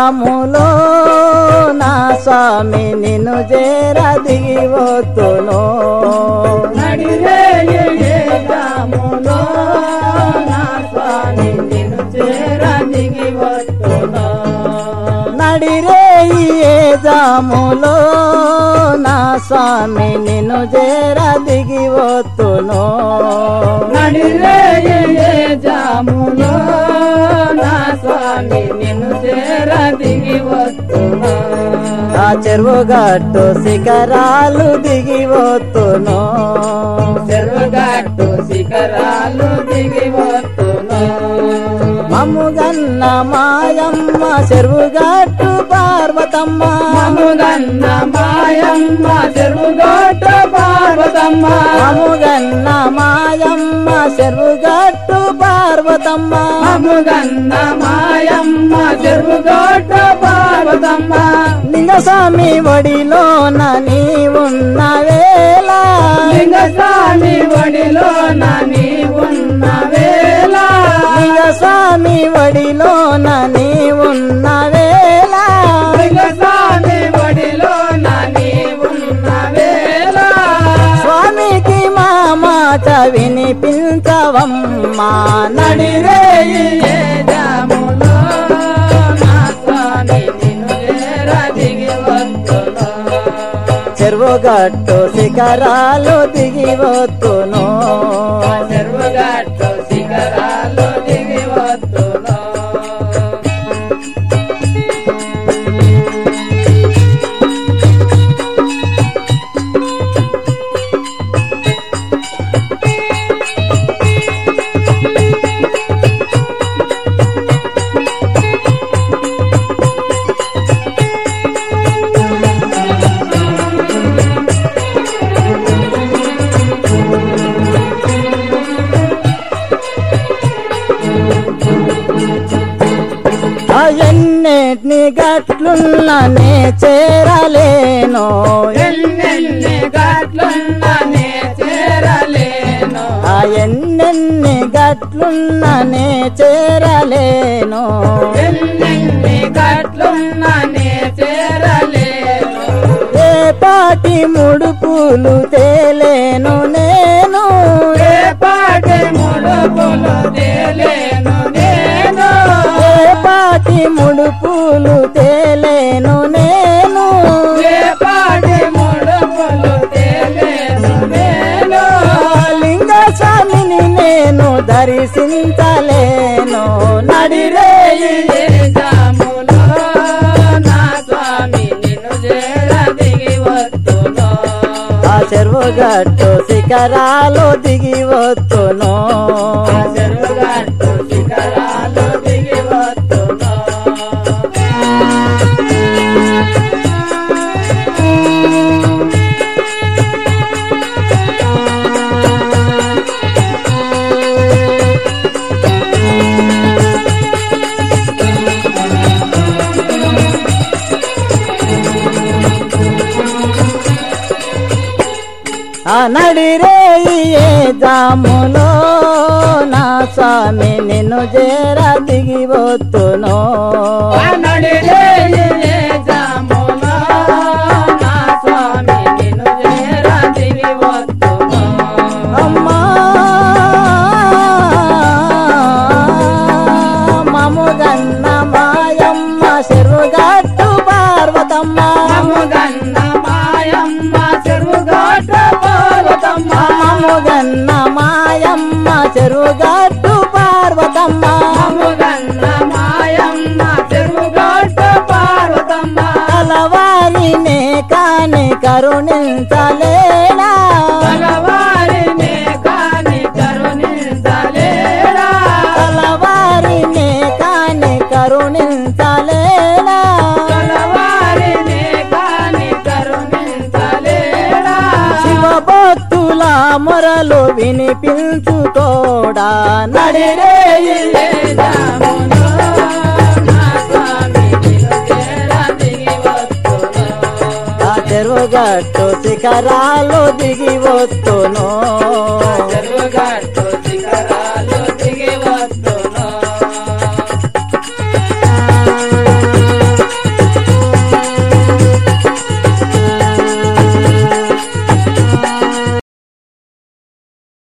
జాములో నా స్వామి నిన్ను చేర దిగి వస్తును నడిరే ఏ జాములో నా స్వామి నిన్ను చేర దిగి వస్తున్నా నడిరే ఏ జాములో నా స్వామి నిన్ను చేర దిగి వస్తును నడిరే ఏ జాములో నా స్వామి నిన్ను చేర దిగి వస్తున్నా ఆ చెరువు గట్టు శిఖరాలు దిగి వస్తును చెరువుగట్టు శిఖరాలు దిగి వస్తున్నా మమ్ముగన్న మాయమ్మ చెరువు గట్టు పార్వతమ్మ మముగన్న మాయమ్మ చెరువుగట్టు పార్వతమ్మ మమ్ముగన్న మాయమ్మ చెరువు గట్టు పార్వతమ్మ మముగన్న మాయమ్మ చెరువుగట్టు పార్వతమ్మ లింగస్వామి ఒడిలోన నీ ఉన్న వేళ లింగస్వామి ఒడిలో నీ ఉన్న వేళ లింగస్వామి ఒడిలోన నీ ఉన్న వేళ లింగస్వామి ఒడిలో నీ ఉన్న వేళ స్వామికి మా మాట వినిపించవమ్మా నడిరే ఏ జాములో నా స్వామి నిన్ను చేర దిగి వస్తున్నా చెరువు గట్టు శిఖరాలు దిగి వస్తును చెరువుగట్టు శిఖరాలు దిగి వస్తున్నా ఆ ఎన్నిటిని గట్లున్ననే చేరలేను ఎన్నెన్ని గట్లున్ననే చేరలేను ఆ ఎన్నెన్ని గట్లున్ననే చేరలేను ఎన్నెన్ని గట్లున్ననే చేరలేను ఏ పాటి ముడుపులు తేలేను నేను ఏ పాటి ముడుపులు తేలేను నేను ఏ పాటి ముడుపులు తేలేను నేను ఏ పాటి ముడుపులు తేలేను నేను లింగ స్వామిని నేను దర్శించలేను నడిరే ఏ జాములో నా స్వామి నిన్ను చేర దిగి వస్తున్నా ఆ చెరువు గట్టు శిఖరాలు దిగి వస్తును చెరువుగట్టు శిఖరాలు దిగి వస్తున్నా ఆ నడిరే ఏ జాములో నా స్వామి నిన్ను చేర దిగి వస్తును నడిరే ఏ జాములో నా స్వామి నిన్ను చేర దిగి వస్తున్నా అమ్మా మముగన్న మాయమ్మ చెరుగట్టు పార్వతమ్మ మముగన్న మాయమ్మ చెరువుగట్ట పార్వతమ్మ మముగన్న మాయమ్మ చెరుగట్టు పార్వతమ్మ మముగన్న మాయమ్మ చెరువుగట్ట పార్వతమ్మ కలవారినే కాని కరుణించలేనా భగవారినే కాని కరుణించలేడా కలవారినే కాని కరుణించలేనా భగవారినే కాని కరుణించలేడా శివభక్తుల మొరలు వినిపించుకోడా నడిరే ఏ జాములో నా స్వామి నిన్ను చేర దిగి వస్తున్నా ఆ చెరువుగట్టు శిఖరాలు దిగి వస్తును చెరువుగట్టు శిఖరాలు దిగి వస్తున్నా